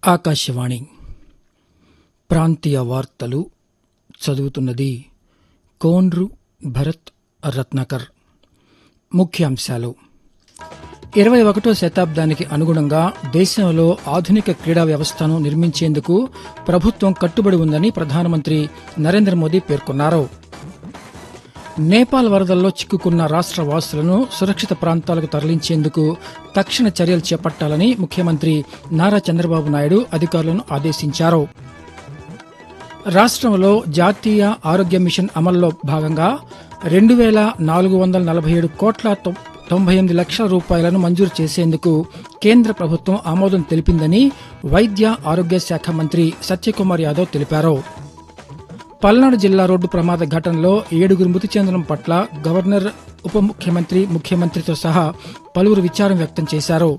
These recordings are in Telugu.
ఆకాశవాణి ప్రాంతీయ వార్తలు చదువుతున్నది కోన్రు భరత్ రత్నాకర్ ముఖ్యాంశాలు ఇరవై ఒకటో శతాబ్దానికి అనుగుణంగా దేశంలో ఆధునిక క్రీడా వ్యవస్థను నిర్మించేందుకు ప్రభుత్వం కట్టుబడి ఉందని ప్రధానమంత్రి నరేంద్ర మోదీ పేర్కొన్నారు నేపాల్ వరదల్లో చిక్కుకున్న రాష్ట్ర వాసులను సురక్షిత ప్రాంతాలకు తరలించేందుకు తక్షణ చర్యలు చేపట్టాలని ముఖ్యమంత్రి నారా చంద్రబాబు నాయుడు అధికారులను ఆదేశించారు రాష్ట్రంలో జాతీయ ఆరోగ్య మిషన్ అమల్లో భాగంగా రెండు వేల నాలుగు వందల నలభై ఏడు కోట్ల తొ- తొంభై ఎనిమిది లక్షల రూపాయలను మంజూరు చేసేందుకు కేంద్ర ప్రభుత్వం ఆమోదం తెలిపిందని వైద్య ఆరోగ్య శాఖ మంత్రి సత్యకుమార్ యాదవ్ తెలిపారు పల్నాడు జిల్లా రోడ్డు ప్రమాద ఘటనలో ఏడుగురు మృతి చెందడం పట్ల గవర్నర్ ఉప ముఖ్యమంత్రి ముఖ్యమంత్రితో సహా పలువురు విచారం వ్యక్తం చేశారు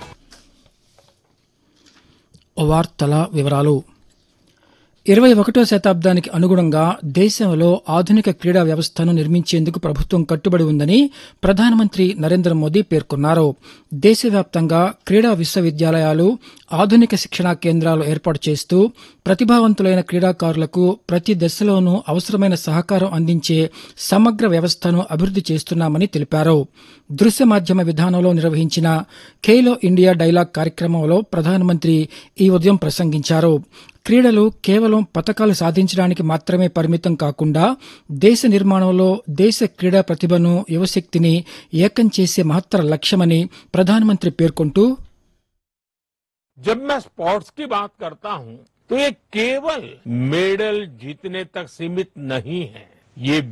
వార్తల వివరాలు ఇరవై ఒకటో శతాబ్దానికి అనుగుణంగా దేశంలో ఆధునిక క్రీడా వ్యవస్థను నిర్మించేందుకు ప్రభుత్వం కట్టుబడి ఉందని ప్రధానమంత్రి నరేంద్ర మోదీ పేర్కొన్నారు దేశవ్యాప్తంగా క్రీడా విశ్వవిద్యాలయాలు ఆధునిక శిక్షణా కేంద్రాలు ఏర్పాటు చేస్తూ ప్రతిభావంతులైన క్రీడాకారులకు ప్రతి దశలోనూ అవసరమైన సహకారం అందించే సమగ్ర వ్యవస్థను అభివృద్ది చేస్తున్నామని తెలిపారు దృశ్య మాధ్యమ విధానంలో నిర్వహించిన ఖేలో ఇండియా డైలాగ్ కార్యక్రమంలో ప్రధానమంత్రి ఈ ఉదయం ప్రసంగించారు క్రీడలు కేవలం పతకాలు సాధించడానికి మాత్రమే పరిమితం కాకుండా దేశ నిర్మాణంలో దేశ క్రీడా ప్రతిభను యువశక్తిని ఏకం చేసే మహత్తర లక్ష్యమని ప్రధానమంత్రి పేర్కొంటూ जब मैं स्पोर्ट्स की बात करता हूं तो ये केवल मेडल जीतने तक सीमित नहीं है ये